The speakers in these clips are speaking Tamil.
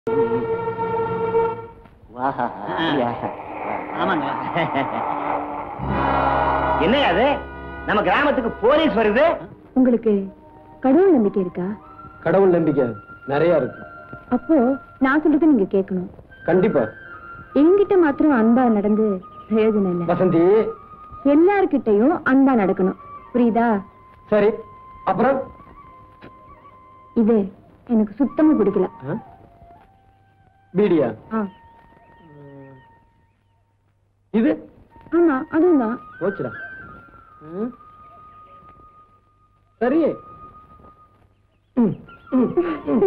ஆமாங்க என்ன அது நம்ம கிராமத்துக்கு போலீஸ் வருது உங்களுக்கு கடவுள் நம்பிக்கை இருக்கா கடவுள் நம்பிக்கை நிறைய இருக்கு அப்போ நான் சொல்றது நீங்க கேட்கணும் கண்டிப்பா என்கிட்ட மாத்திரம் அன்பா நடந்து பிரயோஜனம் இல்ல வசந்தி எல்லார்கிட்டயும் அன்பா நடக்கணும் புரியுதா சரி அப்புறம் இது எனக்கு சுத்தமா பிடிக்கல ஆ? பீடியா ஆ, இது ஆமா அதுவும் தான் போச்சுடா ம். சரி ம், ம், ம்.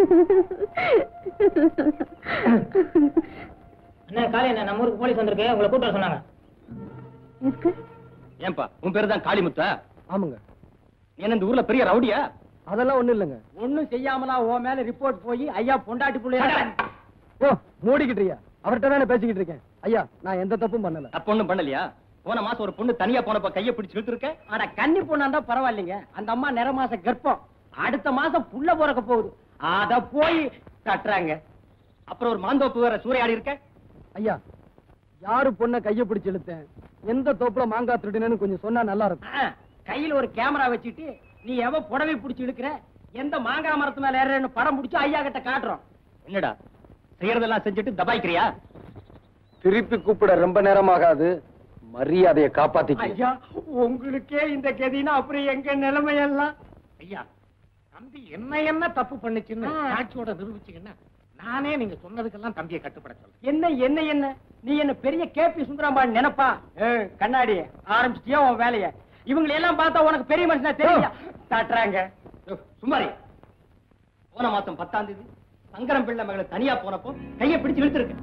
என்ன காலை என்ன நம்ம ஊருக்கு போலீஸ் வந்திருக்கு உங்களை கூட்ட வர சொன்னாங்க எதுக்கு ஏன்பா உன் பேரு தான் காளிமுத்தா ஆமாங்க நீ என்ன இந்த ஊர்ல பெரிய ரவுடியா அதெல்லாம் ஒண்ணும் இல்லைங்க ஒண்ணும் செய்யாமலா உன் மேல ரிப்போர்ட் போய் ஐயா பொண்டாட்டி புள்ளைய ஓ மூடிக்கிட்டுறியா அவர்கிட்ட தானே பேசிக்கிட்டு இருக்கேன் ஐயா நான் எந்த தப்பும் பண்ணல தப்பு ஒண்ணும் பண்ணலையா போன மாசம் ஒரு பொண்ணு தனியா போனப்ப கைய பிடிச்சு இழுத்துருக்க ஆனா கன்னி பொண்ணா இருந்தா பரவாயில்லைங்க அந்த அம்மா நிற மாச கர்ப்பம் அடுத்த மாசம் புள்ள பிறக்க போகுது அத போய் தட்டுறாங்க அப்புறம் ஒரு மாந்தோப்பு வேற சூறையாடி இருக்க ஐயா யாரு பொண்ண கைய பிடிச்சு இழுத்தேன் எந்த தோப்புல மாங்காய் திருடினேன்னு கொஞ்சம் சொன்னா நல்லா இருக்கும் ஆ, கையில ஒரு கேமரா வச்சுட்டு நீ எவ புடவை புடிச்சு இழுக்கிற எந்த மாங்காய் மரத்து மேல ஏறன்னு படம் பிடிச்சு ஐயா கிட்ட காட்டுறோம் என்னடா செய்யறதெல்லாம் செஞ்சுட்டு தபாய்க்கிறியா திருப்பி கூப்பிட ரொம்ப நேரம் ஆகாது மரியாதையை காப்பாத்திக்க ஐயா உங்களுக்கே இந்த கதினா அப்புறம் எங்க நிலைமையெல்லாம் ஐயா தம்பி என்ன என்ன தப்பு பண்ணுச்சுன்னு ஆ. சாட்சியோட நிரூபிச்சீங்கன்னா நானே நீங்க சொன்னதுக்கெல்லாம் தம்பியை கட்டுப்பட சொல்றேன் என்ன என்ன என்ன நீ என்ன பெரிய கேபி சுந்தரம்பான் நினைப்பா ஏய், கண்ணாடி ஆரம்பிச்சிட்டியா உன் வேலைய இவங்களை எல்லாம் பார்த்தா உனக்கு பெரிய மனுஷனா தெரியல தாட்டுறாங்க யோ, சும்மாரி போன மாசம் பத்தாம் தேதி சங்கரம் பிள்ளை மகளை தனியா போனப்போ கைய பிடிச்சு இழுத்துருக்க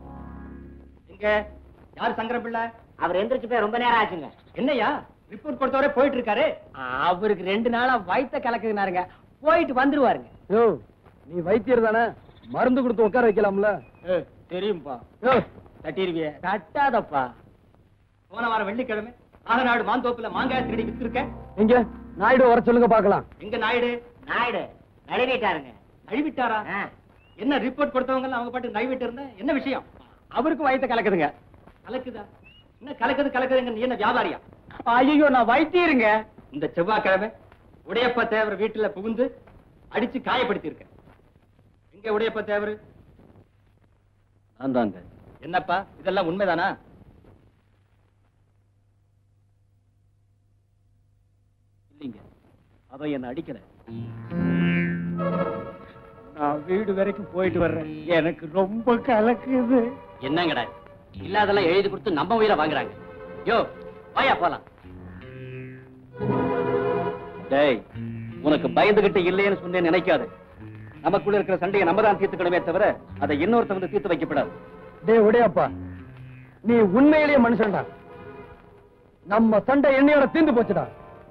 எங்க யார் சங்கரம் பிள்ளை அவர் எந்திரிச்சு போய் ரொம்ப நேரம் ஆச்சுங்க என்னய்யா ரிப்போர்ட் கொடுத்தவரே போயிட்டு இருக்காரு அவருக்கு ரெண்டு நாளா வயித்த கலக்குதுனாருங்க போயிட்டு வந்துருவாருங்க யோ நீ வைத்தியர் தானே மருந்து கொடுத்து உட்கார வைக்கலாம்ல ஏய், தெரியும்பா யோ தட்டிருவிய தட்டாதப்பா போன வாரம் வெள்ளிக்கிழமை ஆலநாடு மாந்தோப்புல மாங்காய் திருடி வித்திருக்க எங்க நாயுடு வர சொல்லுங்க பாக்கலாம் எங்க நாயுடு நாயுடு நழுவிட்டாருங்க நழுவிட்டாரா என்ன ரிப்போர்ட் கொடுத்தவங்க எல்லாம் அவங்க பாட்டு நழுவிட்டு இருந்த என்ன விஷயம் அவருக்கு வயித்த கலக்குதுங்க கலக்குதா என்ன கலக்குது கலக்குதுங்க நீ என்ன வியாபாரியா ஐயோ நான் வைத்தியருங்க இந்த செவ்வாய்க்கிழமை உடையப்ப தேவர் வீட்டுல புகுந்து அடிச்சு காயப்படுத்தி இருக்க எங்க உடையப்ப தேவர் நான் தாங்க என்னப்பா இதெல்லாம் உண்மைதானா இல்லைங்க அவ என்ன அடிக்கல நான் வீடு வரைக்கும் போயிட்டு வர்றேன் எனக்கு ரொம்ப கலக்குது என்னங்கடா இல்லாதெல்லாம் எழுதி கொடுத்து நம்ம உயிரை வாங்குறாங்க யோ வாயா போலாம் டேய் உனக்கு பயந்துகிட்டு இல்லைன்னு சொன்னேன் நினைக்காது நமக்குள்ள இருக்கிற சண்டையை நம்ம தான் தீர்த்துக்கணுமே தவிர அதை இன்னொருத்த வந்து தீர்த்து வைக்கப்படாது டேய் உடையப்பா நீ உண்மையிலேயே மனுஷன்டா நம்ம சண்டை என்னையோட தீந்து போச்சுடா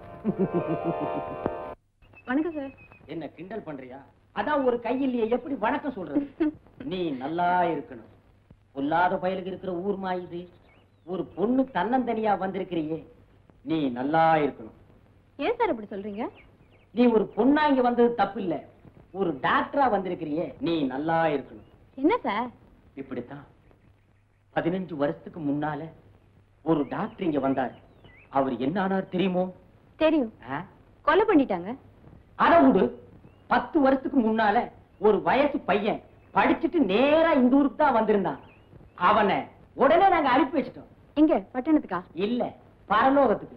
வணக்கம் சார் என்ன கிண்டல் பண்றியா அதான் ஒரு கை இல்லையே எப்படி வணக்கம் சொல்றது நீ நல்லா இருக்கணும் பொல்லாத பயலுக்கு இருக்கிற ஊர்மா இது ஒரு பொண்ணு தன்னந்தனியா வந்திருக்கிறியே நீ நல்லா இருக்கணும் ஏன் சார் இப்படி சொல்றீங்க நீ ஒரு பொண்ணா இங்க வந்தது தப்பு இல்ல ஒரு டாக்டரா வந்திருக்கிறியே நீ நல்லா இருக்கணும் என்ன சார் இப்படித்தான் பதினஞ்சு வருஷத்துக்கு முன்னால ஒரு டாக்டர் இங்க வந்தார் அவர் என்ன ஆனார் தெரியுமோ தெரியும் ஆ? கொலை பண்ணிட்டாங்க அத விடு பத்து வருஷத்துக்கு முன்னால ஒரு வயசு பையன் படிச்சுட்டு நேரா இந்த ஊருக்கு தான் வந்திருந்தான் அவனை உடனே நாங்க அனுப்பி வச்சிட்டோம் எங்க பட்டணத்துக்கா இல்ல பரலோகத்துக்கு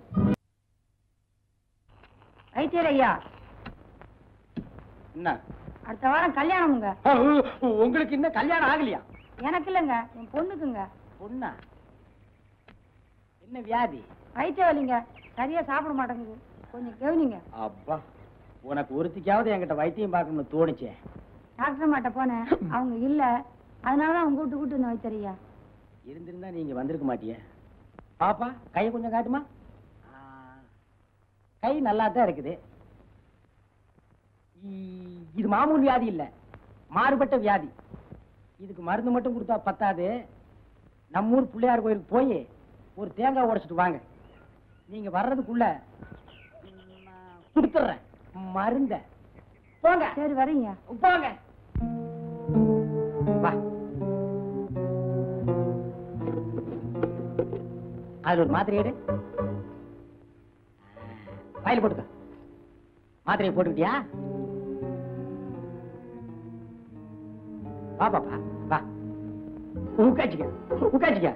வைத்தியர் ஐயா என்ன அடுத்த வாரம் கல்யாணமுங்க உங்களுக்கு இன்னும் கல்யாணம் ஆகலையா எனக்கு இல்லைங்க என் பொண்ணுக்குங்க பொண்ணா என்ன வியாதி வயிற்று வலிங்க சரியா சாப்பிட மாட்டேங்குது கொஞ்சம் கவனிங்க அப்பா உனக்கு ஒருத்திக்காவது என்கிட்ட வைத்தியம் பார்க்கணும்னு தோணுச்சே டாக்டர் மாட்ட போனேன் அவங்க இல்ல அதனால தான் அவங்க கூட்டு கூட்டு இந்த வைத்தியர் ஐயா இருந்திருந்தா நீங்க வந்திருக்க மாட்டியே பாப்பா கையை கொஞ்சம் காட்டுமா ஆ, கை நல்லா தான் இருக்குது இ- இது மாமூல் வியாதி இல்ல மாறுபட்ட வியாதி இதுக்கு மருந்து மட்டும் கொடுத்தா பத்தாது நம்ம ஊர் பிள்ளையார் கோயிலுக்கு போய் ஒரு தேங்காய் உடைச்சிட்டு வாங்க நீங்க வர்றதுக்குள்ள நான் கொடுத்துட்றேன் மருந்த போங்க சரி வரீங்க போங்க வா அதுல ஒரு மாத்திரை எடு வாயில போட்டுக்க மாத்திரையை போட்டுக்கிட்டியா வா பாப்பா வா உட்காச்சிக்க உட்காச்சிக்க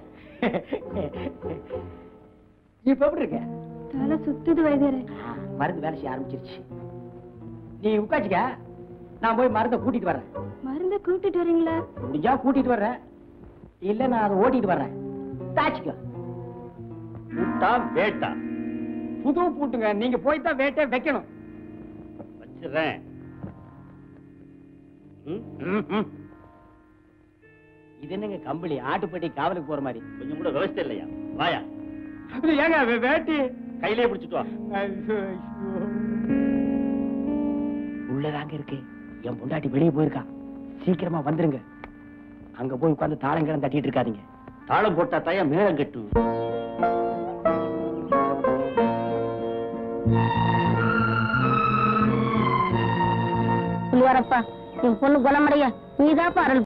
இப்ப எப்படி இருக்க தலை சுத்துது வைத்தியரே ஆ, மருந்து வேலை செய்ய ஆரம்பிச்சிருச்சு நீ உட்காச்சிக்க நான் போய் மருந்தை கூட்டிட்டு வர்றேன் மருந்த கூட்டிட்டு வரீங்களா முடிஞ்சா கூட்டிட்டு வர்றேன் இல்ல நான் அதை ஓட்டிட்டு வர்றேன் தாச்சிக்க பூட்டா வேட்டா புது பூட்டுங்க நீங்க போய் தான் வேட்டை வைக்கணும் வச்சிடுறேன் ம், ம், ம். இது என்னங்க கம்பளி ஆட்டுப்பட்டி காவலுக்கு போற மாதிரி கொஞ்சம் கூட விவசாயம் இல்லையா வாயா ஏங்க வே- வேட்டி கையிலே பிடிச்சிட்டு வா ஐயோ, ஐயோ. உள்ளதாங்க இருக்கு என் பொண்டாட்டி வெளியே போயிருக்கா சீக்கிரமா வந்துருங்க அங்க போய் உட்கார்ந்து தாளங்கிழம் தட்டிட்டு இருக்காதீங்க தாளம் போட்டா தாயா மேளம் கட்டும் புள்ளியாரப்பா என் பொண்ணு குணமடைய நீதாப்பா அருள்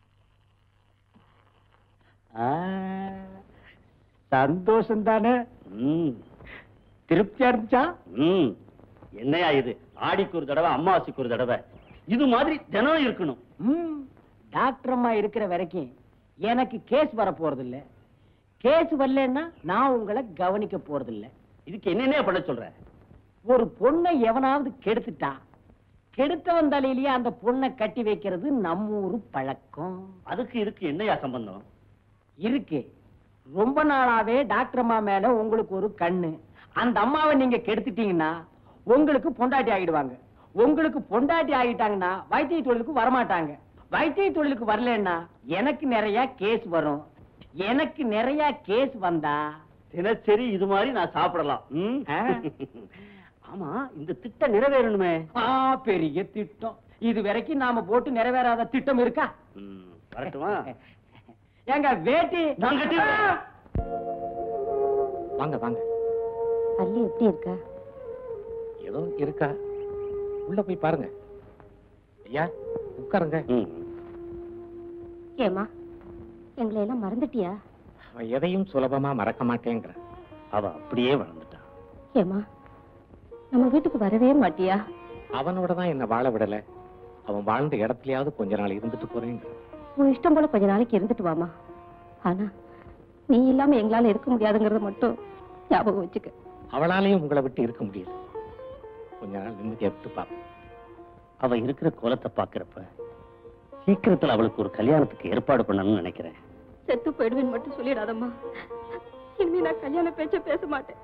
சந்தோஷம் தானே ம், திருப்தியா இருந்துச்சா ம். என்னையா இது ஆடிக்கு ஒரு தடவை அம்மாவாசைக்கு ஒரு தடவை இது மாதிரி தினம் இருக்கணும் ம், டாக்டர் அம்மா இருக்கிற வரைக்கும் எனக்கு கேஸ் வர போறது இல்ல கேஸ் வரலன்னா நான் உங்களை கவனிக்க போறது இல்ல இதுக்கு என்னென்ன பண்ண சொல்ற ஒரு பொண்ணை எவனாவது கெடுத்துட்டா கெடுத்தவன் தலையிலேயே அந்த பொண்ணை கட்டி வைக்கிறது நம்ம ஊரு பழக்கம் அதுக்கு இதுக்கு என்னையா சம்பந்தம் இருக்கு ரொம்ப நாளாவே டாக்டர் அம்மா மேல உங்களுக்கு ஒரு கண்ணு அந்த அம்மாவை நீங்க கெடுத்துட்டீங்கன்னா உங்களுக்கு பொண்டாட்டி ஆகிடுவாங்க உங்களுக்கு பொண்டாட்டி ஆகிட்டாங்கன்னா வைத்திய தொழிலுக்கு வரமாட்டாங்க வைத்திய தொழிலுக்கு வரலன்னா எனக்கு நிறைய கேஸ் வரும் எனக்கு நிறைய கேஸ் வந்தா தினசரி இது மாதிரி நான் சாப்பிடலாம் ம்? ஆ. ஆமா இந்த திட்டம் நிறைவேறணுமே ஆ, பெரிய திட்டம் இது வரைக்கும் நாம போட்டு நிறைவேறாத திட்டம் இருக்கா ம், வரட்டுமா ஏங்க வேட்டி நான் கட்டிடுறேன். வாங்க வாங்க பள்ளி எப்படி இருக்கா ஏதோ இருக்கா உள்ள போய் பாருங்க ஐயா உட்காருங்க ம். ஏமா எங்களை எல்லாம் மறந்துட்டியா அவன் எதையும் சுலபமா மறக்க மாட்டேங்கிற அவ அப்படியே வளர்ந்துட்டான் ஏமா நம்ம வீட்டுக்கு வரவே மாட்டியா அவனோட தான் என்ன வாழ விடல அவன் வாழ்ந்த இடத்துலயாவது கொஞ்ச நாள் இருந்துட்டு போறேங்கிற உன் இஷ்டம் போல கொஞ்ச நாளைக்கு இருந்துட்டு வாமா ஆனா நீ இல்லாம எங்களால இருக்க முடியாதுங்கறத மட்டும் ஞாபகம் வச்சுக்க அவளாலையும் உங்களை விட்டு இருக்க முடியல கொஞ்ச நாள் நிம்மதியா விட்டு பாப்போம் அவ இருக்கிற கோலத்தை பாக்குறப்ப சீக்கிரத்துல அவளுக்கு ஒரு கல்யாணத்துக்கு ஏற்பாடு பண்ணணும்னு நினைக்கிறேன் செத்து போயிடுவேன் மட்டும் சொல்லிடாதம்மா இனிமே நான் கல்யாண பேச்ச பேச மாட்டேன்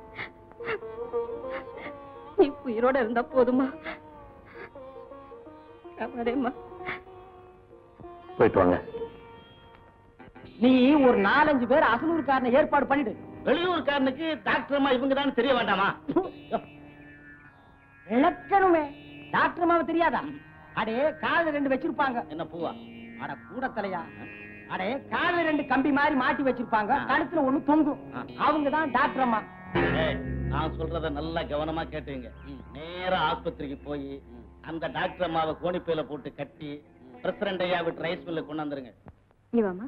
நீ உயிரோட இருந்தா போதுமா நான் வரேம்மா போயிட்டு வாங்க நீ ஒரு நாலஞ்சு பேர் அசலூர்காரனை ஏற்பாடு பண்ணிடு வெளியூர்காரனுக்கு டாக்டர் அம்மா இவங்க தான் தெரிய வேண்டாமா விளக்கணுமே டாக்டர் அம்மாவை தெரியாதா அடே கால்ல ரெண்டு வச்சிருப்பாங்க என்ன பூவா அட கூட தலையா அடே கால்ல ரெண்டு கம்பி மாதிரி மாட்டி வச்சிருப்பாங்க கழுத்துல ஒண்ணு தொங்கும் அவங்க தான் டாக்டர் அம்மா ஏய், நான் சொல்றத நல்லா கவனமா கேட்டுங்க நேரா ஆஸ்பத்திரிக்கு போய் அந்த டாக்டர் அம்மாவை கோணிப்பையில போட்டு கட்டி பிரசிடண்ட் ஐயா விட்டு ரைஸ் மில்ல கொண்டு வந்துருங்க நீ வாமா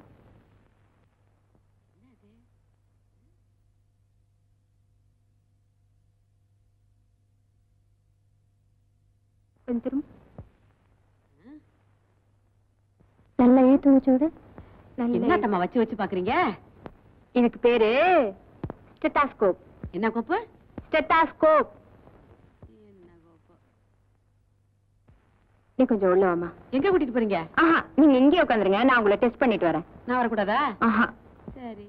கொஞ்சம் திரும்ப நல்ல எழுத்து வச்சோடு என்னத்தம்மா வச்சு வச்சு பாக்குறீங்க எனக்கு பேரு ஸ்டெட்டாஸ்கோப் என்ன கோப்பு ஸ்டெட்டாஸ்கோப் நீ கொஞ்சம் உள்ள வாமா எங்க கூட்டிட்டு போறீங்க ஆஹா நீங்க இங்கேயே உட்காந்துருங்க நான் உங்களை டெஸ்ட் பண்ணிட்டு வரேன் நான் வரக்கூடாதா ஆஹா சரி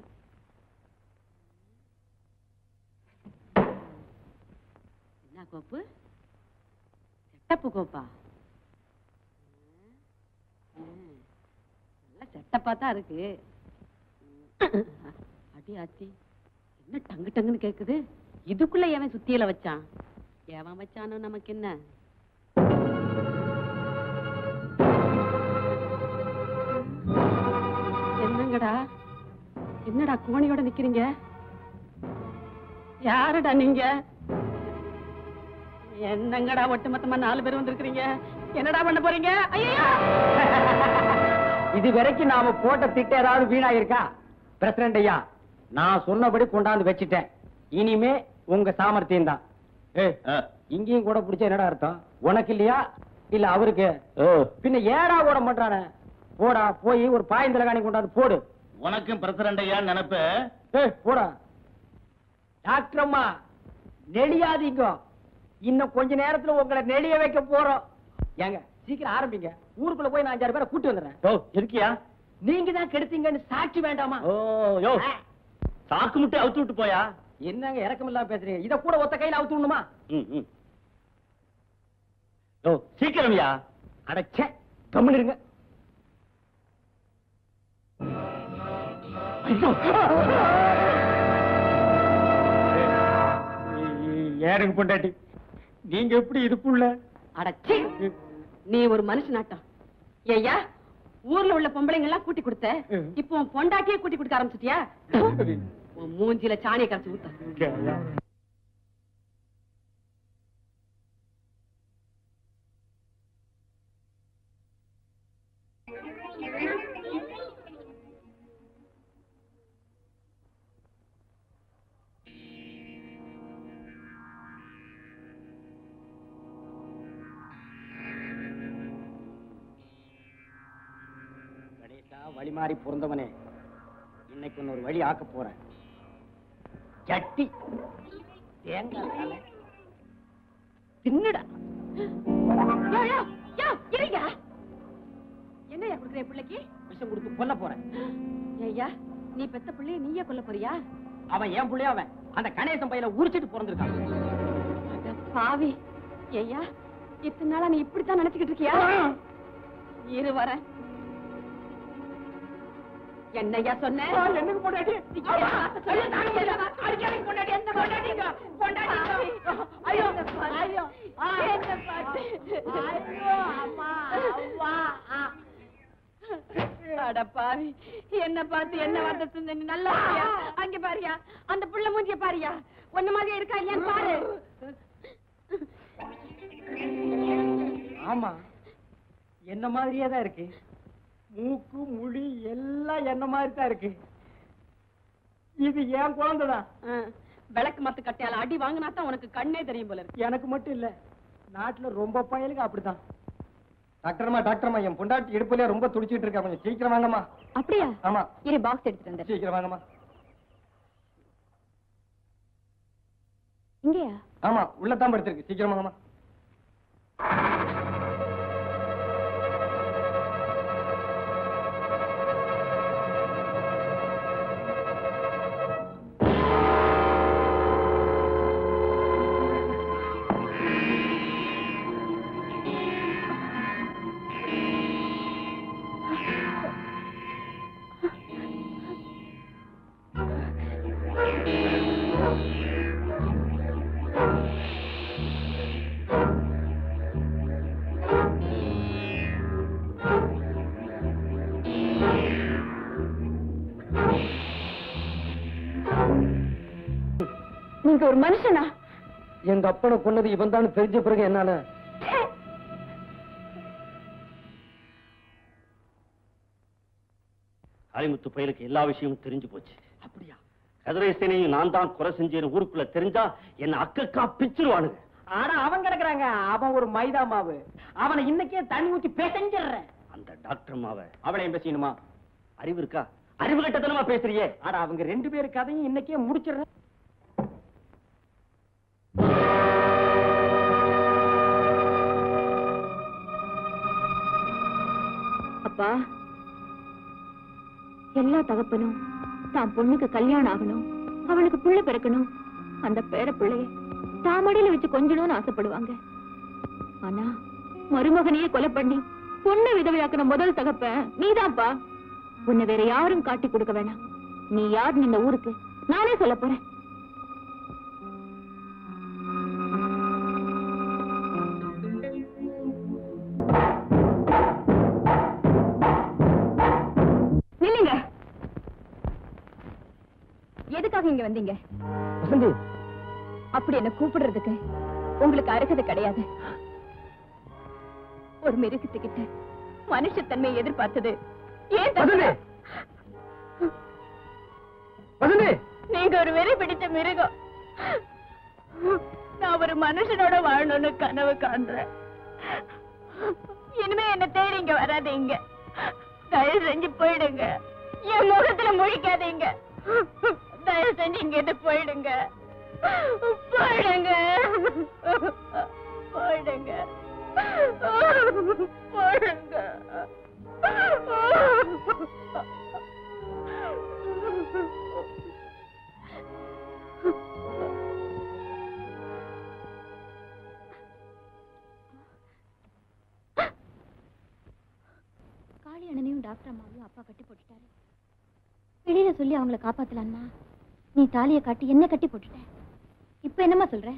என்ன கோப்பு செட்டப்பு கோப்பா ம். நல்ல செட்டப்பா தான் இருக்கு ம். அடி ஆச்சி என்ன டங்கு டங்குன்னு கேக்குது இதுக்குள்ள எவன் சுத்தியில வச்சான் எவன் வச்சானோ நமக்கு என்ன என்னங்கடா என்னடா கோணியோட நிக்கிறீங்க யாருடா நீங்க என்னங்கடா ஒட்டுமொத்தமா நாலு பேர் வந்திருக்கிறீங்க என்னடா பண்ண போறீங்க ஐயோ இது வரைக்கும் நாம போட்ட திட்ட ஏதாவது வீணாயிருக்கா பிரசிடண்ட் ஐயா நான் சொன்னபடி கொண்டாந்து வச்சிட்டேன் இனிமே உங்க சாமர்த்தியம் தான் இங்கேயும் கூட பிடிச்ச என்னடா அர்த்தம் உனக்கு இல்லையா இல்ல அவருக்கு பின்ன ஏடா கூட பண்றானே போடா போய் ஒரு பாயந்தல காணி கொண்டாந்து போடு உனக்கும் பிரசிடண்ட் ஐயா நினைப்பு ஏய் போடா டாக்டர் அம்மா நெளியாதீங்க இன்னும் கொஞ்ச நேரத்துல உங்களை நெளிய வைக்க போறோம் ஏங்க சீக்கிரம் ஆரம்பிங்க ஊருக்குள்ள போய் நான் அஞ்சாறு பேரை கூட்டி வந்துடுறேன் ஓ இருக்கியா நீங்க தான் கெடுத்தீங்கன்னு சாட்சி வேண்டாமா ஓ யோ சாக்கு முட்டை அவுத்து விட்டு போயா என்னங்க இறக்கம் இல்லாம பேசுறீங்க இத கூட ஒத்த கையில அவுத்து விடணுமா ம், ம். யோ சீக்கிரம்யா அடச்சே கம்முன்னு இருங்க ஐயோ ஏனுங்க பொண்டாட்டி நீங்க எப்படி இதுக்குள்ள அடச்சி நீ ஒரு மனுஷனாட்டம் ஐயா ஊர்ல உள்ள பொம்பளைங்க எல்லாம் கூட்டி கொடுத்த இப்போ உன் பொண்டாட்டியே கூட்டி கொடுக்க ஆரம்பிச்சிட்டியா உன் மூஞ்சில சாணியை கரைச்சு ஊத்த கணேசா வழி மாறி பிறந்தவனே இன்னைக்கு ஒன்னு ஒரு வழி ஆக்க போறேன் சட்டி தேங்காய் தலை. தின்னுடா யோ, யோ, யோ, இருங்க. என்னய்யா குடுக்குற என் பிள்ளைக்கு விஷம் கொடுத்து கொல்ல போறேன் ஐயா நீ பெத்த பிள்ளைய நீயே கொல்ல போறியா அவன் ஏன் புள்ளைய அவன் அந்த கணேசன் பையில உரிச்சிட்டு பிறந்திருக்கான் அட பாவி ஐயா இத்தனை நாளா நீ இப்படித்தான் நினைச்சுக்கிட்டு இருக்கியா இரு வரேன் என்னய்யா சொன்ன என்னக்கு பொண்டாட்டி ஐயோ ஐயோ என்ன பாட்டு அட பாவி என்ன பார்த்து என்ன வார்த்தை சொன்ன நீ நல்லா இருக்கியா? அங்க பாரியா அந்த புள்ள மூஞ்சிய பாரியா ஒண்ணு மாதிரியா இருக்கா இல்லையான்னு பாரு ஆமா என்ன மாதிரியே தான் இருக்கு மூக்கு முடி எல்லாம் என்ன மாதிரி தான் இருக்கு இது என் குழந்தைதான் ஆ, விளக்கு மத்து கட்டையால அடி வாங்கினா தான் உனக்கு கண்ணே தெரியும் போல இருக்கு எனக்கு மட்டும் இல்ல நாட்டுல ரொம்ப பயலுக்கு அப்படிதான் டாக்டர்மா டாக்டர்மா என் பொண்டாட்டி இடுப்புலயே ரொம்ப துடிச்சிட்டு இருக்கா கொஞ்சம் சீக்கிரம் வாங்கம்மா அப்படியா ஆமா இரு பாக்ஸ் எடுத்துட்டு வந்துடுறேன் சீக்கிரம் வாங்கம்மா இங்கயா ஆமா உள்ளதான் படுத்திருக்கு சீக்கிரம் வாங்கம்மா நீங்க ஒரு மனுஷனா எங்க அப்பனை கொன்னது இவன் தான் தெரிஞ்ச பிறகு என்னால காளிமுத்து பயலுக்கு எல்லா விஷயமும் தெரிஞ்சு போச்சு அப்படியா கதிரேசனையும் நான் தான் குறை செஞ்சேன்னு ஊருக்குள்ள தெரிஞ்சா என்ன அக்கக்கா பிச்சிருவானுங்க ஆனா அவன் கிடக்குறாங்க அவன் ஒரு மைதா மாவு அவனை இன்னைக்கே தண்ணி ஊத்தி பேசஞ்சிடுறேன் அந்த டாக்டர் மாவ அவளையும் பேசிக்கணுமா அறிவு இருக்கா அறிவு கட்டத்தனமா பேசுறியே ஆனா அவங்க ரெண்டு பேரு கதையும் இன்னைக்கே முடிச்சிடுறேன் அப்பா எல்லா தகப்பனும் தான் பொண்ணுக்கு கல்யாணம் ஆகணும் அவளுக்கு புள்ள பிறக்கணும் அந்த பேர பிள்ளைய தாமடியில வச்சு கொஞ்சணும்னு ஆசைப்படுவாங்க ஆனா மருமகனையே கொலை பண்ணி பொண்ணை விதவையாக்கின முதல் தகப்ப நீதான்ப்பா உன்னை வேற யாரும் காட்டி கொடுக்க வேணாம் நீ யார் இந்த ஊருக்கு நானே சொல்ல போறேன் நில்லுங்க எதுக்காக இங்க வந்தீங்க வசந்தி அப்படி என்ன கூப்பிடுறதுக்கு உங்களுக்கு அருகதை கிடையாது ஒரு மிருகத்துக்கிட்ட மனுஷத்தன்மையை எதிர்பார்த்தது ஏன் வசந்தி வசந்தி நீங்க ஒரு வெறி பிடிச்ச மிருகம் நான் ஒரு மனுஷனோட வாழணும்னு கனவு காண்றேன் இனிமே என்ன தேடி இங்க வராதீங்க தயவு செஞ்சு போயிடுங்க என் முகத்துல முழிக்காதீங்க தயவு செஞ்சு இங்க இருந்து போயிடுங்க போயிடுங்க போயிடுங்க போயிடுங்க காளி அண்ணனையும் டாக்டர் அம்மாவையும் அப்பா கட்டி போட்டுட்டாரு வெளியில சொல்லி அவங்கள காப்பாத்தலான்னா நீ தாலியை காட்டி என்ன கட்டி போட்டுட்ட இப்ப என்னம்மா சொல்ற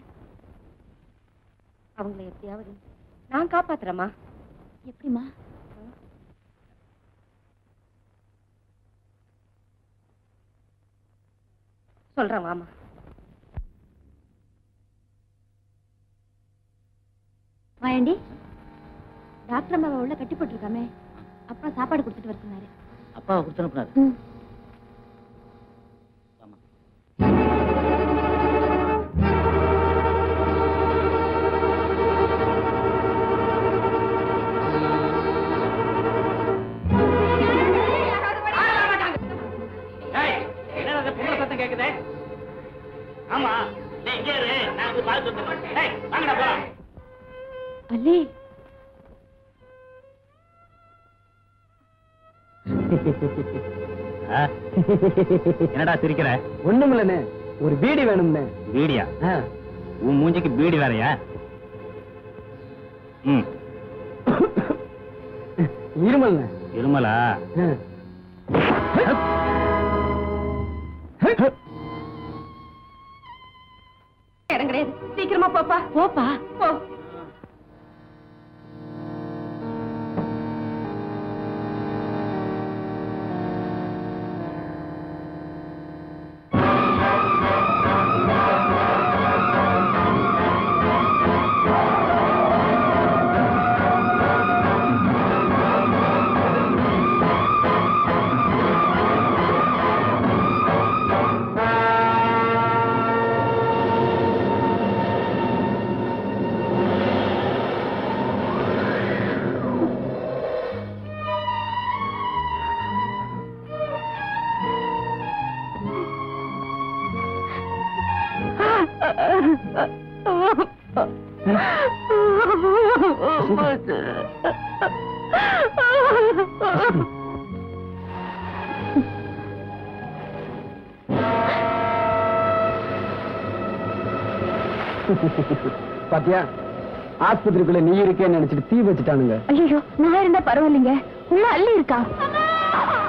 அவங்கள எப்படியாவது நான் காப்பாத்துறேம்மா எப்படிம்மா சொல்றேன் வாமா வாயண்டி டாக்டர் அம்மாவை உள்ள கட்டி போட்டிருக்காமே அப்பா சாப்பாடு கொடுத்துட்டு வர சொன்னாரு அப்பாவை கொடுத்துனுப்புனாரு ம். என்ன பொம்பளை சத்தம் கேக்குதே ஆமா நீ இங்கே இரு நான் போய் பார்த்து வந்துடுறேன் டேய் வாங்கடா போலாம் அல்லே என்னடா சிரிக்கிற ஒண்ணுமில்லண்ணே ஒரு பீடி வேணும்னே பீடியா ஆ. உன் மூஞ்சிக்கு பீடி வேறயா ம் இருமல்ண்ணே இருமலா ஆ. இடம் கிடையாது சீக்கிரமா போப்பா போப்பா போ பாத்தியா ஆஸ்பத்திரிக்குள்ள நீ இருக்கேன்னு நினைச்சிட்டு தீ வச்சுட்டானுங்க ஐயோ நான் இருந்தா பரவாயில்லைங்க உள்ள அள்ளி இருக்கா